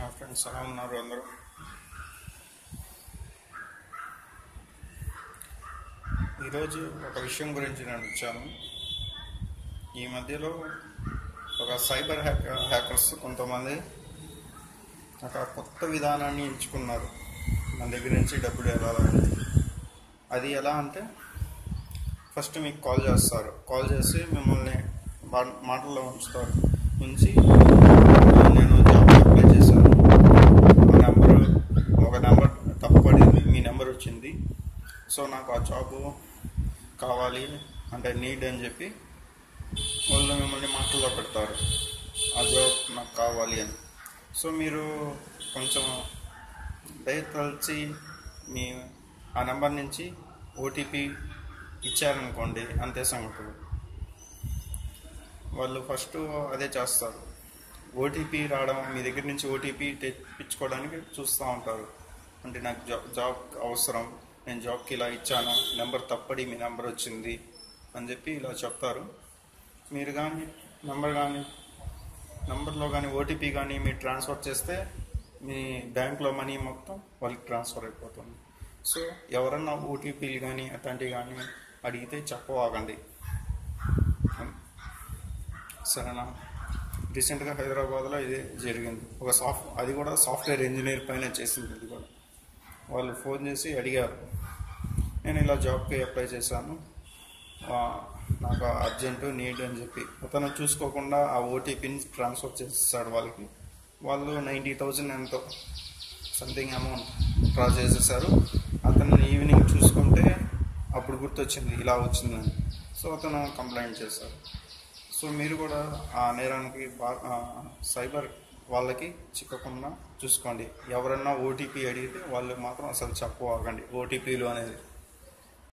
నా ఫ్రెండ్స్ ఎలా ఉన్నారు అందరూ ఈరోజు ఒక విషయం గురించి నేను వచ్చాను ఈ మధ్యలో ఒక సైబర్ హ్యాకర్ హ్యాకర్స్ కొంతమంది ఒక కొత్త విధానాన్ని ఎంచుకున్నారు మన దగ్గర నుంచి డబ్బులు వెళ్ళాలని అది ఎలా అంటే ఫస్ట్ మీకు కాల్ చేస్తారు కాల్ చేసి మిమ్మల్ని మా- మాటల్లో ఉంచుతారు ఉంచి నేను జాబ్ అప్లై చేశాను ఆ నెంబర్ ఒక నెంబర్ తప్పబడింది మీ నెంబర్ వచ్చింది సో నాకు ఆ జాబ్ కావాలి అంటే నీడ్ అని చెప్పి వాళ్ళు మిమ్మల్ని మాటల్లో పెడతారు ఆ జాబ్ నాకు కావాలి అని సో మీరు కొంచెం దయతలిచి మీ ఆ నెంబర్ నుంచి ఓటీపీ ఇచ్చారనుకోండి అంతే సంగతులు వాళ్ళు ఫస్ట్ అదే చేస్తారు ఓటీపీ రావడం మీ దగ్గర నుంచి ఓటీపీ తెప్పించుకోవడానికి చూస్తూ ఉంటారు అంటే నాకు జాబ్ జాబ్ అవసరం నేను జాబ్కి ఇలా ఇచ్చాను నెంబర్ తప్పడి మీ నెంబర్ వచ్చింది అని చెప్పి ఇలా చెప్తారు మీరు కానీ నెంబర్ కానీ నెంబర్లో కానీ ఓటీపీ కానీ మీరు ట్రాన్స్ఫర్ చేస్తే మీ బ్యాంక్లో మనీ మొత్తం వాళ్ళకి ట్రాన్స్ఫర్ అయిపోతుంది సో ఎవరన్నా ఓటీపీలు కానీ అట్లాంటివి కానీ అడిగితే చెప్పవాగండి సరేనా రీసెంట్గా హైదరాబాద్లో ఇది జరిగింది ఒక సాఫ్ట్ అది కూడా సాఫ్ట్వేర్ ఇంజనీర్ పైన చేసింది ఇది కూడా వాళ్ళు ఫోన్ చేసి అడిగారు నేను ఇలా జాబ్కి అప్లై చేశాను ఆ, నాకు అర్జెంటు నీడ్ అని చెప్పి అతను చూసుకోకుండా ఆ ఓటీపీని ట్రాన్స్ఫర్ చేసేసాడు వాళ్ళకి వాళ్ళు నైంటీ థౌజండ్ ఎంతో సంథింగ్ అమౌంట్ డ్రా చేసేసారు అతను ఈవినింగ్ చూసుకుంటే అప్పుడు గుర్తొచ్చింది ఇలా వచ్చిందని సో అతను కంప్లైంట్ చేశారు సో మీరు కూడా ఆ నేరానికి బాగా సైబర్ వాళ్ళకి చిక్కకుండా చూసుకోండి ఎవరన్నా ఓటీపీ అడిగితే వాళ్ళు మాత్రం అసలు చెప్పవాకండి ఓటీపీలు అనేది